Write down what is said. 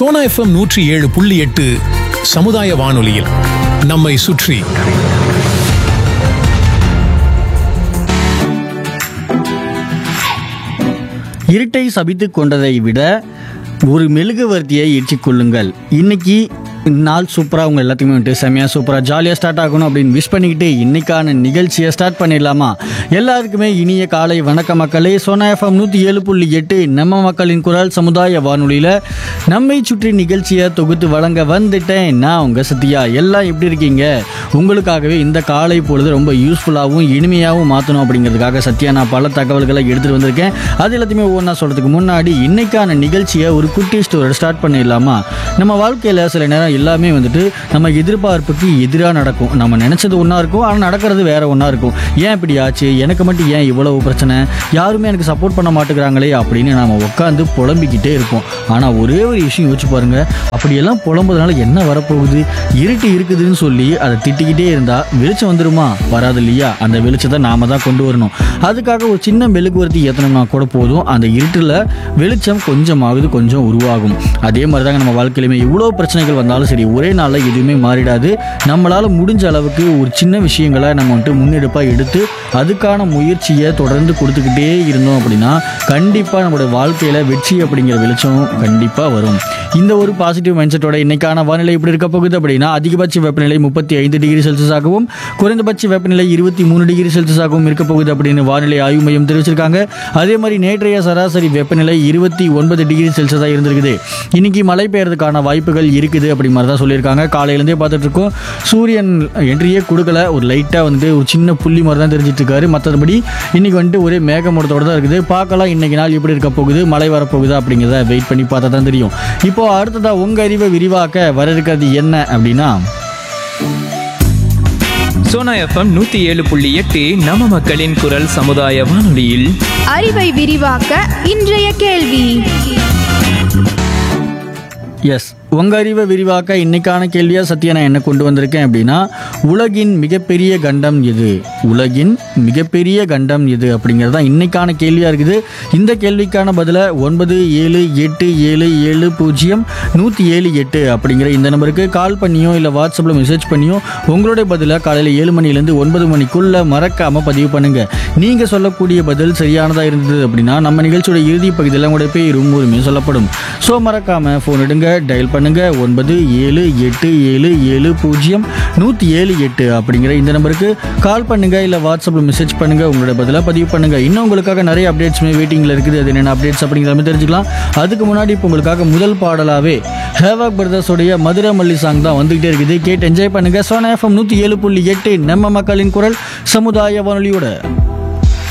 Sona FM நூற்றி ஏழு புள்ளி எட்டு சமுதாய வானொலியில் நம்மை சுற்றி இருட்டை சபித்துக் கொண்டதை விட ஒரு மெழுகுவர்த்தியை ஏற்றிக் கொள்ளுங்கள் இன்னைக்கு நாள் சூப்பராக உங்கள் எல்லாத்துக்குமே வந்துட்டு செம்மையாக சூப்பராக ஜாலியாக ஸ்டார்ட் ஆகணும் அப்படின்னு விஷ் பண்ணிக்கிட்டு இன்னைக்கான நிகழ்ச்சியை ஸ்டார்ட் பண்ணிடலாமா எல்லாருக்குமே இனிய காலை வணக்க மக்களே சோனா எஃப்எம் நூற்றி ஏழு புள்ளி எட்டு நம்ம மக்களின் குரல் சமுதாய வானொலியில் நம்மை சுற்றி நிகழ்ச்சியை தொகுத்து வழங்க வந்துட்டேன் நான் உங்கள் சத்யா எல்லாம் எப்படி இருக்கீங்க உங்களுக்காகவே இந்த காலை பொழுது ரொம்ப யூஸ்ஃபுல்லாகவும் இனிமையாகவும் மாற்றணும் அப்படிங்கிறதுக்காக சத்யா நான் பல தகவல்களை எடுத்துகிட்டு வந்திருக்கேன் அது எல்லாத்தையுமே ஒவ்வொன்றா சொல்கிறதுக்கு முன்னாடி இன்னைக்கான நிகழ்ச்சியை ஒரு குட்டி ஸ்டோரி ஸ்டார்ட் பண்ணிடலாமா நம்ம வாழ்க்கையில் சில நேரம் எல்லாமே வந்துட்டு நம்ம எதிர்பார்ப்புக்கு எதிராக நடக்கும் நம்ம நினச்சது ஒன்றா இருக்கும் ஆனால் நடக்கிறது வேற ஒன்றா இருக்கும் ஏன் இப்படி ஆச்சு எனக்கு மட்டும் ஏன் இவ்வளவு பிரச்சனை யாருமே எனக்கு சப்போர்ட் பண்ண மாட்டேங்கிறாங்களே அப்படின்னு நாம உட்காந்து புலம்பிக்கிட்டே இருப்போம் ஆனால் ஒரே ஒரு விஷயம் யோசிச்சு பாருங்க அப்படியெல்லாம் புலம்புறதுனால என்ன வரப்போகுது இருட்டு இருக்குதுன்னு சொல்லி அதை திட்டிக்கிட்டே இருந்தா வெளிச்சம் வந்துருமா வராது இல்லையா அந்த வெளிச்சத்தை நாம தான் கொண்டு வரணும் அதுக்காக ஒரு சின்ன மெழுகுவர்த்தி ஏத்தனோம்னா கூட போதும் அந்த இருட்டில் வெளிச்சம் கொஞ்சமாகுது கொஞ்சம் உருவாகும் அதே மாதிரி தாங்க நம்ம வாழ்க்கையிலுமே இவ்வளோ பிரச்சனைகள் வந்தாலும் சரி ஒரே நாளில் எதுவுமே மாறிடாது நம்மளால் முடிஞ்ச அளவுக்கு ஒரு சின்ன விஷயங்களை நம்ம வந்துட்டு முன்னெடுப்பாக எடுத்து அதுக்கான முயற்சியை தொடர்ந்து கொடுத்துக்கிட்டே இருந்தோம் அப்படின்னா கண்டிப்பாக நம்மளுடைய வாழ்க்கையில் வெற்றி அப்படிங்கிற வெளிச்சம் கண்டிப்பாக வரும் இந்த ஒரு பாசிட்டிவ் மைண்ட் செட்டோட இன்னைக்கான வானிலை இப்படி இருக்க போகுது அப்படின்னா அதிகபட்ச வெப்பநிலை முப்பத்தி ஐந்து டிகிரி செல்சியஸாகவும் குறைந்தபட்ச வெப்பநிலை இருபத்தி மூணு டிகிரி செல்சியஸாகவும் இருக்க போகுது அப்படின்னு வானிலை ஆய்வு மையம் தெரிவிச்சிருக்காங்க அதே மாதிரி நேற்றைய சராசரி வெப்பநிலை இருபத்தி ஒன்பது டிகிரி செல்சியஸாக இருந்திருக்குது இன்னைக்கு மழை பெய்யறதுக்கான வாய்ப்புகள் இருக்குது அப்படி மாதிரி தான் சொல்லியிருக்காங்க காலையிலேருந்தே பார்த்துட்டு இருக்கோம் சூரியன் என்ட்ரியே கொடுக்கல ஒரு லைட்டாக வந்து ஒரு சின்ன புள்ளி மாதிரி தான் தெரிஞ்சிட்டு இருக்காரு மற்றபடி இன்னைக்கு வந்துட்டு ஒரே மேகமூட்டத்தோட தான் இருக்குது பார்க்கலாம் இன்னைக்கு நாள் எப்படி இருக்க போகுது மழை வரப்போகுதா அப்படிங்கிறத வெயிட் பண்ணி பார்த்தா தான் தெரியும் இப்போ அடுத்ததா உங்க அறிவை விரிவாக்க வர இருக்கிறது என்ன அப்படின்னா சோனா எஃப்எம் நூத்தி ஏழு புள்ளி எட்டு நம்ம மக்களின் குரல் சமுதாய வானொலியில் அறிவை விரிவாக்க இன்றைய கேள்வி எஸ் உங்க அறிவை விரிவாக்க இன்னைக்கான கேள்வியா சத்யா நான் என்ன கொண்டு வந்திருக்கேன் அப்படின்னா உலகின் மிகப்பெரிய கண்டம் எது உலகின் மிகப்பெரிய கண்டம் எது அப்படிங்கிறது தான் இன்னைக்கான கேள்வியா இருக்குது இந்த கேள்விக்கான பதிலை ஒன்பது ஏழு எட்டு ஏழு ஏழு பூஜ்ஜியம் நூற்றி ஏழு எட்டு அப்படிங்கிற இந்த நம்பருக்கு கால் பண்ணியோ இல்லை வாட்ஸ்அப்பில் மெசேஜ் பண்ணியோ உங்களுடைய பதிலை காலையில் ஏழு மணிலேருந்து ஒன்பது மணிக்குள்ள மறக்காம பதிவு பண்ணுங்க நீங்க சொல்லக்கூடிய பதில் சரியானதா இருந்தது அப்படின்னா நம்ம நிகழ்ச்சியோட இறுதி பகுதியில் உங்களுடைய பேரும் உரிமையும் சொல்லப்படும் ஸோ மறக்காம ஃபோன் எடுங்க டயல் பண்ணுங்க ஒன்பது ஏழு எட்டு ஏழு ஏழு பூஜ்ஜியம் நூற்றி ஏழு எட்டு அப்படிங்கிற இந்த நம்பருக்கு கால் பண்ணுங்க இல்லை வாட்ஸ்அப்பில் மெசேஜ் பண்ணுங்க உங்களோட பதிலாக பதிவு பண்ணுங்க இன்னும் உங்களுக்காக நிறைய அப்டேட்ஸுமே வெயிட்டிங்கில் இருக்குது அது என்னென்ன அப்டேட்ஸ் அப்படிங்கிற மாதிரி தெரிஞ்சுக்கலாம் அதுக்கு முன்னாடி இப்போ உங்களுக்காக முதல் பாடலாவே ஹேவாக் பிரதர்ஸோடைய மதுரை மல்லி சாங் தான் வந்துகிட்டே இருக்குது கேட்டு என்ஜாய் பண்ணுங்க சோனா எஃப்எம் நூற்றி ஏழு புள்ளி எட்டு நம்ம மக்களின் குரல் சமுதாய வானொலியோட